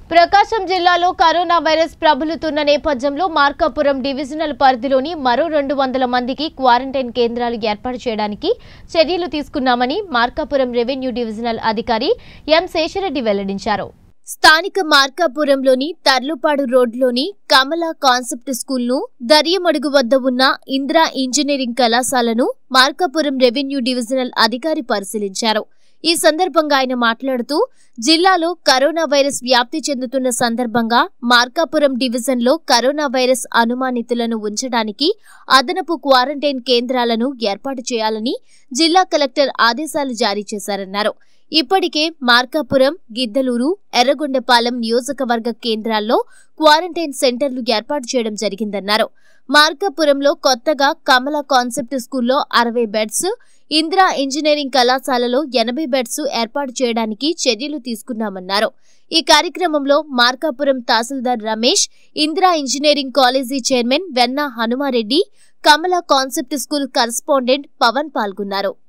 ప్రకాశం జిల్లాలో corona virus ప్రబలుతున్న నేపథ్యంలో Markapuram divisional పరిధిలోని మరో రెండు వందల మందికి క్వారంటైన్ కేంద్రాలు ఏర్పాటు చేయడానికి చర్యలు తీసుకున్నామని మార్కాపురం రెవెన్యూ డివిజనల్ అధికారి ఎం శేషరెడ్డి వెల్లడించారు స్థానిక మార్కాపురంలోని తర్లుపాడు రోడ్లోని కమల కాన్సెప్ట్ స్కూల్ను దర్యమడుగు వద్ద ఉన్న ఇందిరా ఇంజనీరింగ్ కళాశాలను మార్కాపురం రెవెన్యూ డివిజనల్ అధికారి పరిశీలించారు ఈ సందర్భంగా ఆయన మాట్లాడుతూ జిల్లాలో కరోనా వైరస్ వ్యాప్తి చెందుతున్న సందర్భంగా మార్కాపురం డివిజన్లో కరోనా వైరస్ అనుమానితులను ఉంచడానికి అదనపు క్వారంటైన్ కేంద్రాలను ఏర్పాటు చేయాలని జిల్లా కలెక్టర్ ఆదేశాలు జారీ చేశారన్నారు ఇప్పటికే మార్కాపురం గిద్దలూరు ఎర్రగొండపాలెం నియోజకవర్గ కేంద్రాల్లో క్వారంటైన్ సెంటర్లు ఏర్పాటు చేయడం జరిగిందన్నారు మార్కాపురంలో కొత్తగా కమల కాన్సెప్ట్ స్కూల్లో అరవై బెడ్స్ ఇందిరా ఇంజనీరింగ్ కళాశాలలో ఎనభై బెడ్స్ ఏర్పాటు చేయడానికి చర్యలు తీసుకున్నామన్నారు ఈ కార్యక్రమంలో మార్కాపురం తహసీల్దార్ Ramesh Indira engineering college chairman Venna Hanumareddy Kamala concept school correspondent Pavan పాల్గొన్నారు